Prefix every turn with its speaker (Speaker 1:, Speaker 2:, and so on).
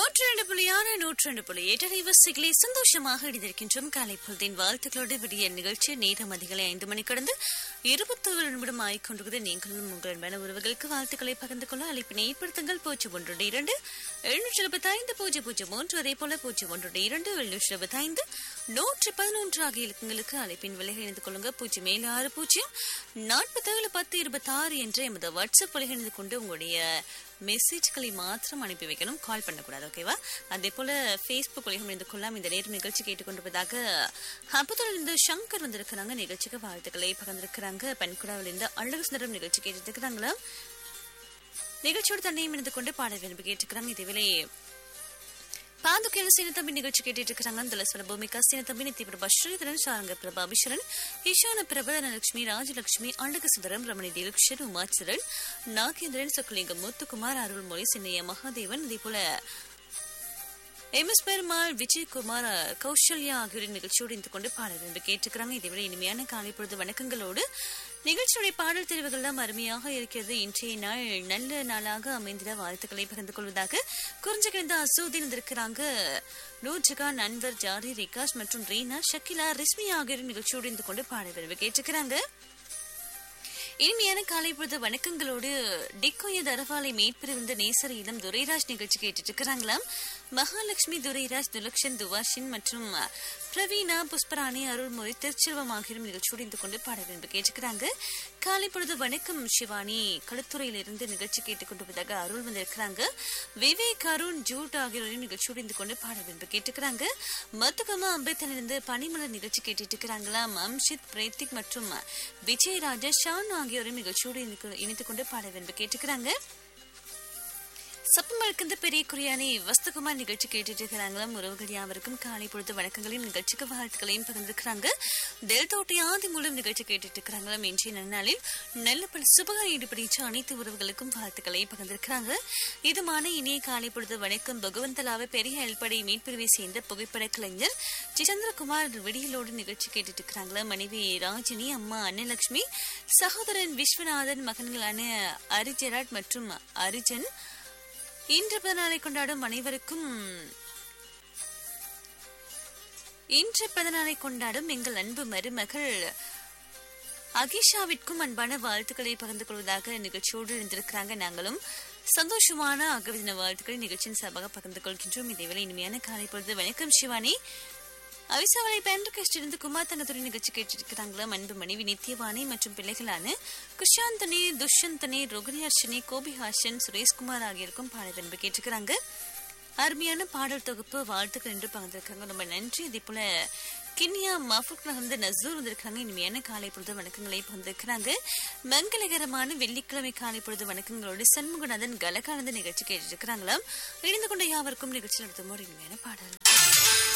Speaker 1: நூற்றி ரெண்டு புள்ளியான நூற்றி ரெண்டு புள்ளி எட்டு வசதிகளை சந்தோஷமாக இணைந்திருக்கின்றோம் காலை பொழுதின் வாழ்த்துக்களோடு விடிய நிகழ்ச்சி நேரம் அதிகாலை ஐந்து மணி கடந்து இருபத்தோரு நிமிடம் ஆகிக்கொண்டிருக்கிறது நீங்களும் உங்கள் மன உறவுகளுக்கு வாழ்த்துக்களை பகிர்ந்து கொள்ள அழைப்பினை ஏற்படுத்துங்கள் பூஜ்ஜியம் ஒன்று இரண்டு எழுநூற்றி இருபத்தி ஐந்து பூஜ்ஜியம் பூஜ்ஜியம் மூன்று அதே போல பூஜ்ஜியம் ஒன்று இரண்டு எழுநூற்றி இருபத்தி ஐந்து நூற்றி பதினொன்று ஆகிய இலக்கங்களுக்கு அழைப்பின் விலைகள் இணைந்து கொள்ளுங்க பூஜ்ஜியம் ஏழு ஆறு பூஜ்ஜியம் நாற்பத்தேழு பத்து இருபத்தி ஆறு என்ற எமது வாட்ஸ்அப் வழிகள் இணைந்து கொண்டு உங்களுடைய மெசேஜ்களை மாத்திரம் அனுப்பி வைக்கணும் கால் பண்ணக்கூடாது ஓகேவா அதே போல ஃபேஸ்புக் வழிகள் இணைந்து கொள்ளலாம் இந்த நேரம் நிகழ்ச்சி கேட்டுக்கொண்டிருப்பதாக அப்பத்தில் இருந்து சங்கர் வந்திருக்கிறாங்க நிகழ்ச்சிக்கு வாழ்த்துக்களை பகிர்ந்திருக்கிறாங்க பெண்குடாவில் இருந்து அழகு சுந்தரம் நிகழ்ச்சி கேட்டுட்டு இருக்கிறாங்களா நிகழ்ச்சியோடு தன்னையும் இணைந்து கொண்டு பாடல் விரும்பி கேட்டுக்கிறாங்க இதேவேளை பாதுகையில சீனத்தம்பி நிகழ்ச்சி கேட்டுட்டு இருக்கிறாங்க துளஸ்வர பூமிகா சீனத்தம்பி நித்தி பிரபா ஸ்ரீதரன் சாரங்க பிரபா அபிஷரன் ஈஷான பிரபா தனலட்சுமி ராஜலட்சுமி அழகு சுந்தரம் ரமணி தீலக்ஷன் உமாச்சரன் நாகேந்திரன் சொக்கலிங்கம் முத்துக்குமார் அருள்மொழி சின்னைய மகாதேவன் இதே போல எம் எஸ் பெருமாள் விஜயகுமார் கௌசல்யா ஆகியோரின் நிகழ்ச்சியோடு இருந்து கொண்டு பாடல் விரும்பி கேட்டுக்கிறாங்க இதைவிட இனிமையான காலை பொழுது வணக்கங்களோடு நிகழ்ச்சியுடைய பாடல் தெரிவுகள் எல்லாம் அருமையாக இருக்கிறது இன்றைய நாள் நல்ல நாளாக அமைந்திட வாழ்த்துக்களை பகிர்ந்து கொள்வதாக குறிஞ்ச கிழந்த அசூதீன் இருக்கிறாங்க நூர்ஜகான் அன்வர் ஜாரி ரிகாஷ் மற்றும் ரீனா ஷக்கிலா ரிஸ்மி ஆகியோரின் நிகழ்ச்சியோடு இருந்து கொண்டு பாடல் விரும்பி கேட்டுக்கிறாங்க இனிமையான காலை பொழுது வணக்கங்களோடு டிக்கோய தரவாலை மீட்பிருந்த நேசர் இளம் துரைராஜ் நிகழ்ச்சி கேட்டுட்டு இருக்கிறாங்களாம் மகாலட்சுமி துரைராஜ் துலக்ஷன் துவாஷின் மற்றும் பிரவீனா புஷ்பராணி அருள்மொழி திருச்செல்வம் ஆகியோரும் நிகழ்ச்சியோடு இருந்து கொண்டு பாட விரும்பி கேட்டுக்கிறாங்க காலை பொழுது வணக்கம் சிவானி களுத்துறையிலிருந்து நிகழ்ச்சி கேட்டுக்கொண்டிருப்பதாக அருள் வந்திருக்கிறாங்க விவேக் அருண் ஜூட் ஆகியோரையும் நிகழ்ச்சியோடு இருந்து கொண்டு பாட விரும்பி கேட்டுக்கிறாங்க மத்துகமா அம்பேத்தனிலிருந்து பனிமலர் நிகழ்ச்சி கேட்டுட்டு இருக்கிறாங்களாம் அம்ஷித் பிரேத்திக் மற்றும் விஜயராஜ ஷான் ஆகியோரும் நிகழ்ச்சியோடு இணைத்துக் கொண்டு பாட விரும்பி கேட்டுக்கிறாங்க சப்பமழுக்கின்ற பெரிய குறியானை வஸ்துகுமார் நிகழ்ச்சி கேட்டுட்டு இருக்கிறாங்களாம் உறவுகள் யாவருக்கும் காலை பொழுது வணக்கங்களையும் நிகழ்ச்சிக்கு வாழ்த்துக்களையும் பகிர்ந்திருக்கிறாங்க தெல்தோட்டை ஆதி மூலம் நிகழ்ச்சி கேட்டுட்டு இருக்கிறாங்களாம் இன்றைய நன்னாளில் நல்ல பல சுபக ஈடுபடிச்ச அனைத்து உறவுகளுக்கும் வாழ்த்துக்களை பகிர்ந்திருக்கிறாங்க இதுமான இனிய காலை பொழுது வணக்கம் பகவந்தலாவை பெரிய அல்படை மீட்பிரிவை சேர்ந்த புகைப்பட கலைஞர் சந்திரகுமார் விடியலோடு நிகழ்ச்சி கேட்டுட்டு இருக்கிறாங்களா மனைவி ராஜினி அம்மா அன்னலட்சுமி சகோதரன் விஸ்வநாதன் மகன்களான அரிஜராட் மற்றும் அரிஜன் இன்று பிறநாளை கொண்டாடும் அனைவருக்கும் இன்று பிறநாளை கொண்டாடும் எங்கள் அன்பு மருமகள் அகிஷாவிற்கும் அன்பான வாழ்த்துக்களை பகிர்ந்து கொள்வதாக நிகழ்ச்சியோடு இருந்திருக்கிறாங்க நாங்களும் சந்தோஷமான அகவிதின வாழ்த்துக்களை நிகழ்ச்சியின் சார்பாக பகிர்ந்து கொள்கின்றோம் இதேவேளை இனிமையான காலை பொழுது வணக்கம் சிவானி அவிசாவளை பேண்டர்கஸ்டிலிருந்து குமார் தங்கத்துறை நிகழ்ச்சி கேட்டிருக்கிறாங்களா அன்பு மனைவி நித்யவாணி மற்றும் பிள்ளைகளான குஷாந்தனி துஷ்யந்தனி ரோகிணியார்ஷனி கோபிஹாஷன் சுரேஷ்குமார் ஆகியோருக்கும் பாட விரும்பி கேட்டிருக்கிறாங்க அருமையான பாடல் தொகுப்பு வாழ்த்துக்கள் என்று பகிர்ந்திருக்காங்க ரொம்ப நன்றி இதே போல கிண்ணியா மஃபுக் நகர்ந்து நசூர் வந்திருக்காங்க இனிமையான காலை பொழுது வணக்கங்களை பகிர்ந்திருக்கிறாங்க மங்களகரமான வெள்ளிக்கிழமை காலை பொழுது வணக்கங்களோடு சண்முகநாதன் கலகானந்த நிகழ்ச்சி கேட்டிருக்கிறாங்களாம் இணைந்து கொண்ட யாவருக்கும் நிகழ்ச்சி நடத்தும் ஒரு இனிமையான பாடல்